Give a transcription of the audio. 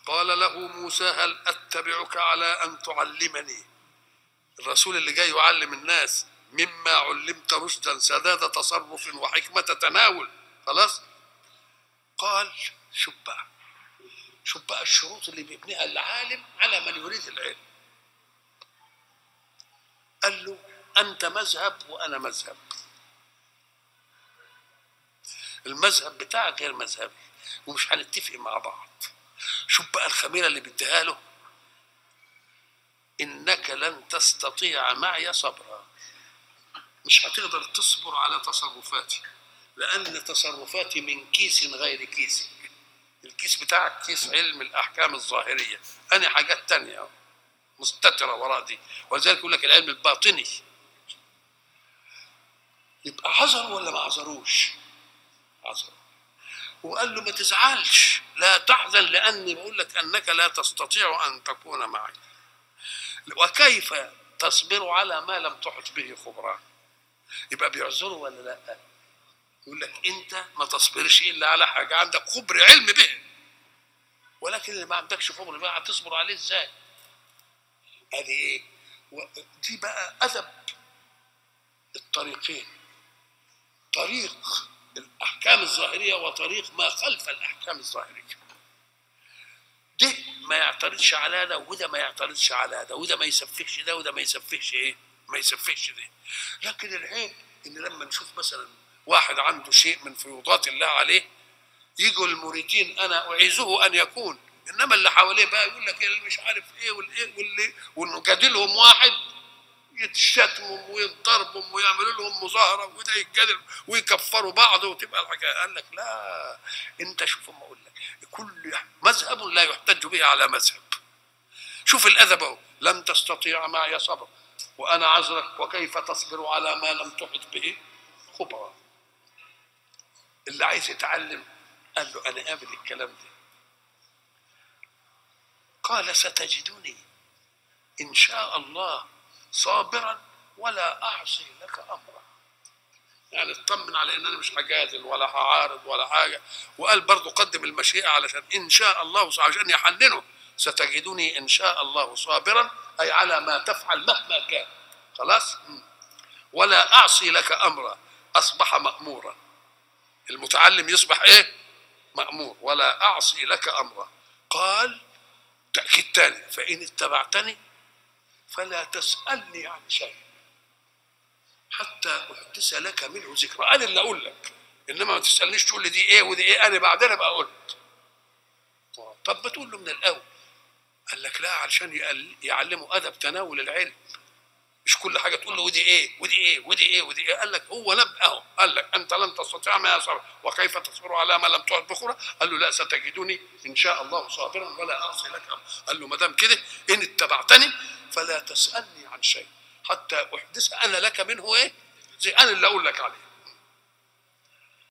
قال له موسى هل اتبعك على ان تعلمني الرسول اللي جاي يعلم الناس مما علمت رشدا سداد تصرف وحكمة تناول خلاص قال شوف بقى شوف بقى الشروط اللي بيبنيها العالم على من يريد العلم قال له أنت مذهب وأنا مذهب المذهب بتاعك غير مذهبي ومش هنتفق مع بعض شوف بقى الخميرة اللي بديها له إنك لن تستطيع معي صبرا مش هتقدر تصبر على تصرفاتي لأن تصرفاتي من كيس غير كيسك الكيس بتاعك كيس علم الأحكام الظاهرية أنا حاجات تانية مستترة وراء دي ولذلك يقول لك العلم الباطني يبقى عذر ولا ما عذروش عذر وقال له ما تزعلش لا تحزن لأني بقول لك أنك لا تستطيع أن تكون معي وكيف تصبر على ما لم تحط به خبرا يبقى بيعذره ولا لا يقول لك انت ما تصبرش الا على حاجه عندك خبر علم به ولكن اللي ما عندكش خبر بقى هتصبر عليه ازاي ادي ايه دي بقى ادب الطريقين طريق الاحكام الظاهريه وطريق ما خلف الاحكام الظاهريه ده ما يعترضش على ده وده ما يعترضش على ده وده ما يسفكش ده وده ما يسفكش ايه ما يسفكش ده لكن العيب ان لما نشوف مثلا واحد عنده شيء من فيوضات الله عليه يجوا المريدين انا اعيذه ان يكون انما اللي حواليه بقى يقول لك اللي مش عارف ايه والايه واللي ونجادلهم واحد يتشتموا ويضربهم ويعملوا لهم مظاهره وده يتجادل ويكفروا بعض وتبقى الحكايه قال لك لا انت شوف ما اقول لك كل مذهب لا يحتج به على مذهب شوف الادب اهو لن تستطيع معي صبر وانا عذرك وكيف تصبر على ما لم تحط به خبرا اللي عايز يتعلم قال له انا قابل الكلام ده قال ستجدني ان شاء الله صابرا ولا اعصي لك امرا يعني اطمن على ان انا مش هجادل ولا هعارض ولا حاجه وقال برضه قدم المشيئه علشان ان شاء الله عشان يحننه ستجدني ان شاء الله صابرا اي على ما تفعل مهما كان خلاص ولا اعصي لك امرا اصبح مامورا المتعلم يصبح ايه مامور ولا اعصي لك امرا قال تاكيد تاني فان اتبعتني فلا تسالني عن شيء حتى احدث لك منه ذكرى انا اللي اقول لك انما ما تسالنيش تقول لي دي ايه ودي ايه انا بعدين ابقى قلت طب ما تقول له من الاول قال لك لا علشان يعلموا ادب تناول العلم مش كل حاجه تقول له ودي ايه ودي ايه ودي ايه ودي ايه قال لك هو نبأ اهو قال لك انت لن تستطيع ما صبر وكيف تصبر على ما لم تعد بخرى قال له لا ستجدني ان شاء الله صابرا ولا اعصي لك امر قال له ما دام كده ان اتبعتني فلا تسالني عن شيء حتى احدث انا لك منه ايه زي انا اللي اقول لك عليه